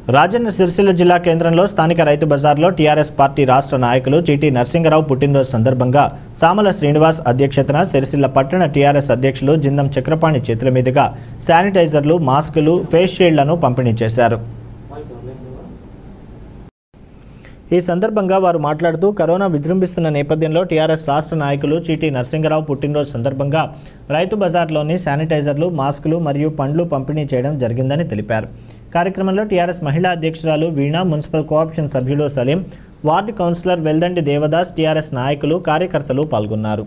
రాజన్న సిరిసిల్ల జిల్లా కేంద్రంలో స్థానిక రైతు బజార్లో టీఆర్ఎస్ పార్టీ రాష్ట్ర నాయకులు చీటీ నరసింగరావు పుట్టినరోజు సందర్భంగా సామల శ్రీనివాస్ అధ్యక్షతన సిరిసిల్ల పట్టణ టీఆర్ఎస్ అధ్యక్షులు జిందం చక్రపాణి చేతుల మీదుగా శానిటైజర్లు మాస్కులు ఫేస్ షీల్డ్లను పంపిణీ చేశారు ఈ సందర్భంగా వారు మాట్లాడుతూ కరోనా విజృంభిస్తున్న నేపథ్యంలో టీఆర్ఎస్ రాష్ట్ర నాయకులు చీటీ నరసింగరావు పుట్టినరోజు సందర్భంగా రైతు బజార్లోని శానిటైజర్లు మాస్కులు మరియు పండ్లు పంపిణీ చేయడం జరిగిందని తెలిపారు కార్యక్రమంలో టీఆర్ఎస్ మహిళా అధ్యక్షురాలు వీణ మున్సిపల్ కోఆప్షన్ సభ్యులు Saleem ward councillor Veldandi Devadas TRS నాయకులు కార్యకర్తలు పాల్గొన్నారు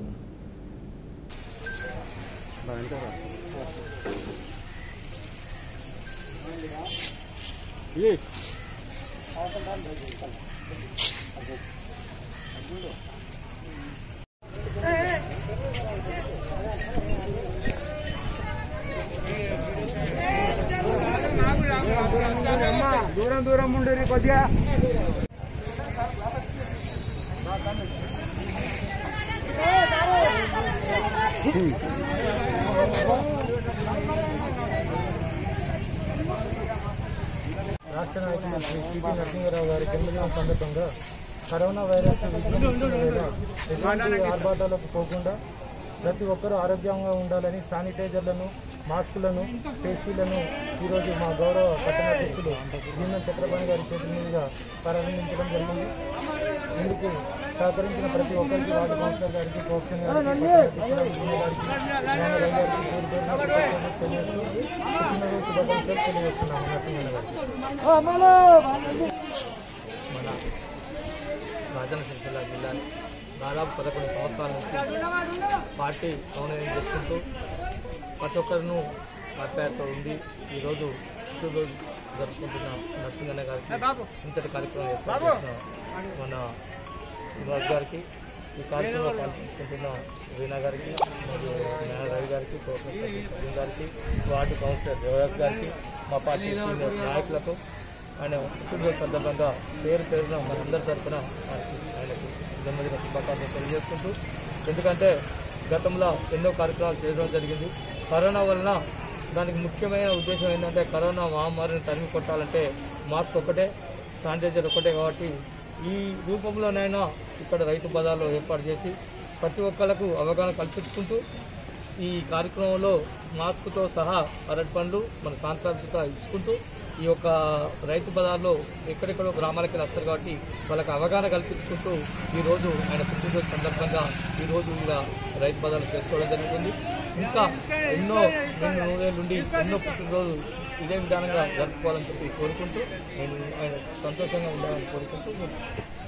దూరం దూరం ఉండేది కొద్దిగా రాష్ట్ర నాయకులు శ్రీ సిపి నరసింహారావు గారి జన్మదినం సందర్భంగా కరోనా వైరస్ విజృంభిస్తున్న వేళ ఎటువంటి ఆర్భాటాలకు పోకుండా ప్రతి ఒక్కరూ ఆరోగ్యంగా ఉండాలని శానిటైజర్లను మాస్కులను ఫేషీలను ఈరోజు మా గౌరవ పట్టణాధ్యక్షులు జీవన చక్రపాణి గారి చేతుల మీదుగా ప్రారంభించడం జరిగింది ఇందుకు సహకరించిన ప్రతి ఒక్కరికి వార్డు కౌన్సిలర్ గారికి కోస్టన్ గారికి పట్టణాధ్యక్షులు గారికి జ్ఞానరావు గారికి పేరు పేరున కృతజ్ఞతలు తెలియజేస్తూ పుట్టినరోజు శుభాకాంక్షలు తెలియజేస్తున్నాము నరసింహన్న గారికి మన రాజన్న సిరిసిల్ల జిల్లా దాదాపు పదకొండు సంవత్సరాల నుంచి పార్టీ సమన్వయం చేసుకుంటూ ప్రతి ఒక్కరిను ఆప్యాయతతో ఉండి ఈరోజు పుట్టినరోజు జరుపుకుంటున్న నరసింహన్న గారికి ఇంతటి కార్యక్రమం ఏర్పాటు చేసిన మన శ్రీనివాస్ గారికి ఈ కార్యక్రమంలో పాల్గొంటున్న వీణా గారికి మరియు జ్ఞాన రవి గారికి కోపం సలీం గారికి వార్డు కౌన్సిలర్ దేవరాజ్ గారికి మా పార్టీ సీనియర్ నాయకులకు ఆయన పుట్టినరోజు సందర్భంగా పేరు పేరున మనందరి తరఫున ఆయనకి ఆయనకు జన్మదిన శుభాకాంక్షలు తెలియజేసుకుంటూ ఎందుకంటే గతంలో ఎన్నో కార్యక్రమాలు చేయడం జరిగింది కరోనా వలన దానికి ముఖ్యమైన ఉద్దేశం ఏంటంటే కరోనా మహమ్మారిని తరిమి కొట్టాలంటే మాస్క్ ఒకటే శానిటైజర్ ఒకటే కాబట్టి ఈ రూపంలోనైనా ఇక్కడ రైతు బజార్లో ఏర్పాటు చేసి ప్రతి ఒక్కళ్ళకు అవగాహన కల్పించుకుంటూ ఈ కార్యక్రమంలో మాస్క్తో సహా అరటి పండ్లు మన సాంస్కృతిక ఇచ్చుకుంటూ ఈ యొక్క రైతు బజార్లో ఎక్కడెక్కడో గ్రామాలకి వస్తారు కాబట్టి వాళ్ళకి అవగాహన కల్పించుకుంటూ ఈ రోజు ఆయన పుట్టినరోజు సందర్భంగా ఈ రోజు ఇలా రైతు బజార్లు చేసుకోవడం జరుగుతుంది ఇంకా ఎన్నో రెండు నూరేళ్ళ నుండి ఎన్నో పుట్టినరోజు ఇదే విధానంగా జరుపుకోవాలని చెప్పి కోరుకుంటూ నేను ఆయన సంతోషంగా ఉండాలని కోరుకుంటూ